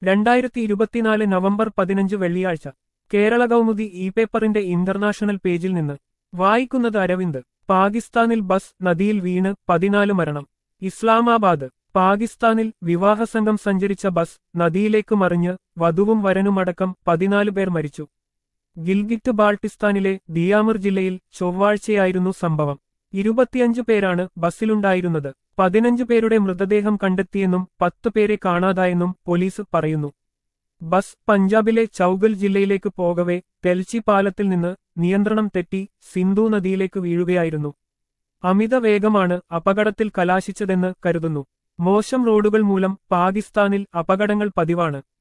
രണ്ടായിരത്തി ഇരുപത്തിനാല് നവംബർ പതിനഞ്ച് വെള്ളിയാഴ്ച കേരള കൗമുദി ഇ പേപ്പറിന്റെ ഇന്റർനാഷണൽ പേജിൽ നിന്ന് വായിക്കുന്നത് അരവിന്ദ് പാകിസ്ഥാനിൽ ബസ് നദിയിൽ വീണ് പതിനാല് മരണം ഇസ്ലാമാബാദ് പാകിസ്ഥാനിൽ വിവാഹസംഘം സഞ്ചരിച്ച ബസ് നദിയിലേക്ക് മറിഞ്ഞ് വധുവും വരനുമടക്കം പതിനാല് പേർ മരിച്ചു ഗിൽഗിറ്റ് ബാൾട്ടിസ്ഥാനിലെ ദിയാമിർ ജില്ലയിൽ ചൊവ്വാഴ്ചയായിരുന്നു സംഭവം ഇരുപത്തിയഞ്ചു പേരാണ് ബസ്സിലുണ്ടായിരുന്നത് പതിനഞ്ചു പേരുടെ മൃതദേഹം കണ്ടെത്തിയെന്നും പത്ത് പേരെ കാണാതായെന്നും പോലീസ് പറയുന്നു ബസ് പഞ്ചാബിലെ ചൌഗൽ ജില്ലയിലേക്ക് പോകവെ തെൽച്ചി പാലത്തിൽ നിന്ന് നിയന്ത്രണം തെറ്റി സിന്ധു നദിയിലേക്ക് വീഴുകയായിരുന്നു അമിത വേഗമാണ് അപകടത്തിൽ കലാശിച്ചതെന്ന് കരുതുന്നു മോശം റോഡുകൾ മൂലം പാകിസ്ഥാനിൽ അപകടങ്ങൾ പതിവാണ്